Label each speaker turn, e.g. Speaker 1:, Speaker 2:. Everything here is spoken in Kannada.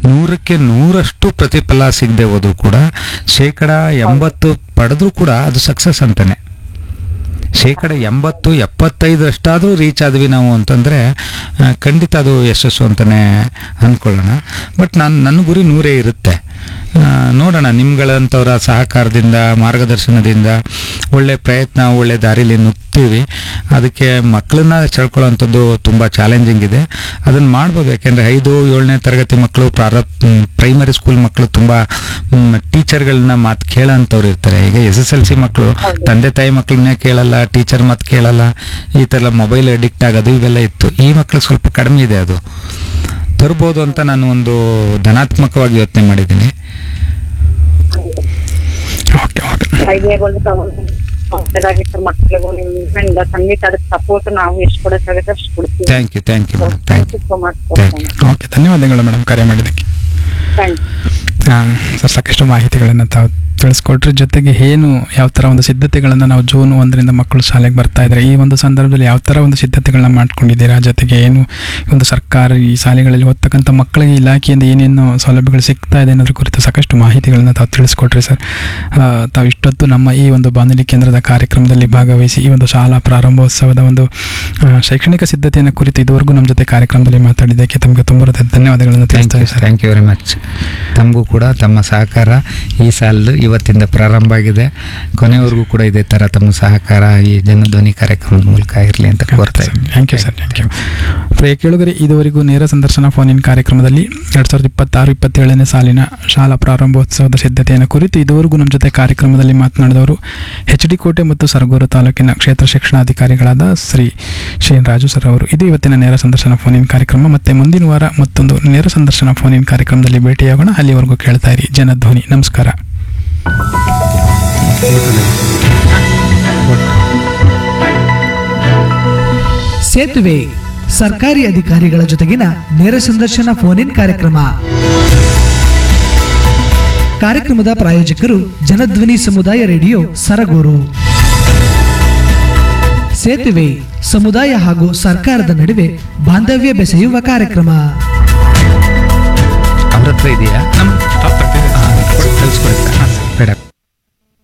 Speaker 1: ನೂರಕ್ಕೆ ನೂರಷ್ಟು ಪ್ರತಿಫಲ ಸಿಗದೆ ಹೋದ್ರು ಕೂಡ ಶೇಕಡ ಎಂಬತ್ತು ಪಡೆದ್ರೂ ಕೂಡ ಅದು ಸಕ್ಸಸ್ ಅಂತಾನೆ ಶೇಕಡ ಎಂಬತ್ತು ಎಪ್ಪತ್ತೈದರಷ್ಟಾದರೂ ರೀಚ್ ಆದ್ವಿ ನಾವು ಅಂತಂದರೆ ಖಂಡಿತ ಅದು ಯಶಸ್ಸು ಅಂತಲೇ ಅಂದ್ಕೊಳ್ಳೋಣ ಬಟ್ ನಾನು ನನ್ನ ಗುರಿ ನೂರೇ ಇರುತ್ತೆ ಆ, ನೋಡೋಣ ನಿಮ್ಗಳಂಥವ್ರ ಸಹಕಾರದಿಂದ ಮಾರ್ಗದರ್ಶನದಿಂದ ಒಳ್ಳೆ ಪ್ರಯತ್ನ ಒಳ್ಳೆ ದಾರಿಲಿ ನುಗ್ತೀವಿ ಅದಕ್ಕೆ ಮಕ್ಕಳನ್ನ ಸೆಳ್ಕೊಳ್ಳೋವಂಥದ್ದು ತುಂಬ ಚಾಲೆಂಜಿಂಗ್ ಇದೆ ಅದನ್ನು ಮಾಡ್ಬೋದು ಯಾಕೆಂದರೆ ಐದು ಏಳನೇ ತರಗತಿ ಮಕ್ಕಳು ಪ್ರಾರಬ್ ಪ್ರೈಮರಿ ಸ್ಕೂಲ್ ಮಕ್ಕಳು ತುಂಬ ಟೀಚರ್ಗಳನ್ನ ಮಾತು ಕೇಳೋಂಥವ್ರು ಇರ್ತಾರೆ ಈಗ ಎಸ್ ಎಸ್ ಎಲ್ ಸಿ ಮಕ್ಕಳು ತಂದೆ ತಾಯಿ ಮಕ್ಕಳನ್ನೇ ಕೇಳಲ್ಲ ಟೀಚರ್ ಮಾತು ಕೇಳಲ್ಲ ಈ ಥರ ಮೊಬೈಲ್ ಅಡಿಕ್ಟ್ ಆಗೋದು ಇವೆಲ್ಲ ಇತ್ತು ಈ ಮಕ್ಕಳು ಸ್ವಲ್ಪ ಕಡಿಮೆ ಇದೆ ಅದು ತರ್ಬೋದು ಅಂತ ನಾನು ಒಂದು ಧನಾತ್ಮಕವಾಗಿ ಯೋಚನೆ ಮಾಡಿದ್ದೀನಿ
Speaker 2: ಓಕೆ ಓಕೆ
Speaker 3: ಐಡಿಯಾಗಳು ತಗೊಂಡು ಸರ್ ಮಕ್ಕಳಿಗೂ ನಿಮ್ಮಿಂದ ಖಂಡಿತ ಅದಕ್ಕೆ ಸಪೋರ್ಟ್ ನಾವು ಎಷ್ಟು ಕೊಡೋಕ್ಕಾಗುತ್ತೆ ಅಷ್ಟು ಕೊಡ್ತೀವಿ
Speaker 1: thank you thank you madam thank you
Speaker 3: so much
Speaker 1: Thank you.
Speaker 2: Okay ಧನ್ಯವಾದಗಳು ಮೇಡಮ್ ಕರೆ ಮಾಡಿದ್ದಕ್ಕೆ
Speaker 3: ಥ್ಯಾಂಕ್ ಯು
Speaker 2: ಸರ್ ಸಾಕಷ್ಟು ಮಾಹಿತಿಗಳನ್ನು ತಾವು ತಿಳಿಸ್ಕೊಟ್ರೆ ಜೊತೆಗೆ ಏನು ಯಾವ ಥರ ಒಂದು ಸಿದ್ಧತೆಗಳನ್ನು ನಾವು ಜೂನ್ ಒಂದರಿಂದ ಮಕ್ಕಳು ಶಾಲೆಗೆ ಬರ್ತಾ ಇದ್ದಾರೆ ಈ ಒಂದು ಸಂದರ್ಭದಲ್ಲಿ ಯಾವ ಥರ ಒಂದು ಸಿದ್ಧತೆಗಳನ್ನ ಮಾಡ್ಕೊಂಡಿದ್ದೀರಾ ಜೊತೆಗೆ ಏನು ಈ ಒಂದು ಸರ್ಕಾರ ಈ ಶಾಲೆಗಳಲ್ಲಿ ಓದ್ತಕ್ಕಂಥ ಮಕ್ಕಳಿಗೆ ಇಲಾಖೆಯಿಂದ ಏನೇನು ಸೌಲಭ್ಯಗಳು ಸಿಗ್ತಾ ಇದೆ ಅನ್ನೋದ್ರ ಕುರಿತು ಸಾಕಷ್ಟು ಮಾಹಿತಿಗಳನ್ನು ತಾವು ತಿಳಿಸ್ಕೊಟ್ರಿ ಸರ್ ಆ, ತಾವು ಇಷ್ಟೊತ್ತು ನಮ್ಮ ಈ ಒಂದು ಬಾನುಲಿ ಕೇಂದ್ರದ ಕಾರ್ಯಕ್ರಮದಲ್ಲಿ ಭಾಗವಹಿಸಿ ಈ ಒಂದು ಶಾಲಾ ಪ್ರಾರಂಭೋತ್ಸವದ ಒಂದು ಆ, ಶೈಕ್ಷಣಿಕ ಸಿದ್ಧತೆಯನ್ನು ಕುರಿತು ಇದುವರೆಗೂ ನಮ್ಮ ಜೊತೆ ಕಾರ್ಯಕ್ರಮದಲ್ಲಿ ಮಾತಾಡಿದ್ದಕ್ಕೆ ತಮಗೆ ತುಂಬ ಹೃದಯದ ಧನ್ಯವಾದಗಳನ್ನು
Speaker 1: ಥ್ಯಾಂಕ್
Speaker 2: ತಿಳಿಸ್ತಾ
Speaker 1: ಯು
Speaker 2: ಇದ್ದೀನಿ sir
Speaker 1: thank you very much ತಮಗೂ ಕೂಡ ತಮ್ಮ ಸಹಕಾರ ಈ ಸಾಲದು ಇವತ್ತಿಂದ ಪ್ರಾರಂಭ ಆಗಿದೆ ಕೊನೆವರೆಗೂ ಕೂಡ ಇದೇ ಥರ ತಮ್ಮ ಸಹಕಾರ ಈ ಜನಧ್ವನಿ ಕಾರ್ಯಕ್ರಮದ ಮೂಲಕ ಇರಲಿ ಅಂತ ಕೋರ್ತಾ ಇದ್ದೀನಿ
Speaker 2: thank you sir thank you ಪ್ರಿಯ ಕೇಳುಗರೆ ಇದುವರೆಗೂ ನೇರ ಸಂದರ್ಶನ ಫೋನಿನ ಕಾರ್ಯಕ್ರಮದಲ್ಲಿ ಎರಡು ಸಾವಿರದ ಇಪ್ಪತ್ತಾರು ಇಪ್ಪತ್ತೇಳನೇ ಸಾಲಿನ ಶಾಲಾ ಪ್ರಾರಂಭೋತ್ಸವದ ಸಿದ್ಧತೆಯನ್ನು ಕುರಿತು ಇದುವರೆಗೂ ನಮ್ಮ ಜೊತೆ ಕಾರ್ಯಕ್ರಮದಲ್ಲಿ ಮಾತನಾಡಿದವರು ಎಚ್ ಡಿ ಕೋಟೆ ಮತ್ತು ಸರಗೂರು ತಾಲೂಕಿನ ಕ್ಷೇತ್ರ ಶಿಕ್ಷಣಾಧಿಕಾರಿಗಳಾದ ಶ್ರೀ ಶೇನ್ ರಾಜು ಸರ್ ಅವರು ಇದು ಇವತ್ತಿನ ನೇರ ಸಂದರ್ಶನ ಫೋನಿನ ಕಾರ್ಯಕ್ರಮ ಮತ್ತೆ ಮುಂದಿನ ವಾರ ಮತ್ತೊಂದು ನೇರ ಸಂದರ್ಶನ ಫೋನಿನ ಕಾರ್ಯಕ್ರಮದಲ್ಲಿ ಭೇಟಿಯಾಗೋಣ ಅಲ್ಲಿವರೆಗೂ ಕೇಳ್ತಾ ಇರಿ ಜನಧ್ವನಿ ನಮಸ್ಕಾರ
Speaker 4: ಸೇತುವೆ ಸರ್ಕಾರಿ ಅಧಿಕಾರಿಗಳ ಜೊತೆಗಿನ ನೇರ ಸಂದರ್ಶನ ಫೋನ್ ಇನ್ ಕಾರ್ಯಕ್ರಮ ಕಾರ್ಯಕ್ರಮದ ಪ್ರಾಯೋಜಕರು ಜನಧ್ವನಿ ಸಮುದಾಯ ರೇಡಿಯೋ ಸರಗೂರು ಸೇತುವೆ ಸಮುದಾಯ ಹಾಗೂ ಸರ್ಕಾರದ ನಡುವೆ ಬಾಂಧವ್ಯ ಬೆಸೆಯುವ ಕಾರ್ಯಕ್ರಮ
Speaker 1: ಅವ್ರ ಹತ್ರ ಇದೆಯಾ ಕಳಿಸ್ಕೊಡ್ತಾ ಬೇಡ